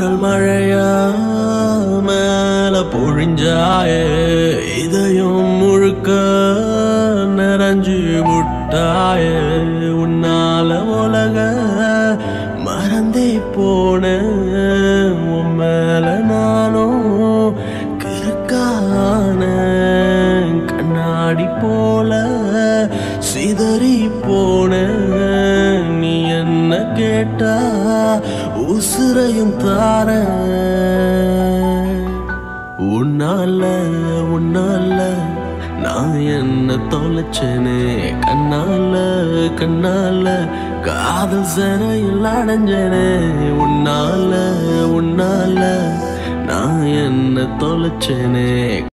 சாரல் மழையா மேல பொழிஞ்சாயே இதயம் முழுக்க நிறைஞ்சு முட்டாயே உன்னால உலக மறந்தே போன உன் மேல நானும் கிறுக்கான கண்ணாடி போல சிதறி போன நீ என்ன கேட்டா உசுரையும் தார உன்னால உன்னால நான் என்ன தொலைச்சேனே கண்ணால கண்ணால காதல் சிறையில் அடைஞ்சனே உன்னால உன்னால நான் என்ன தொலைச்சேனே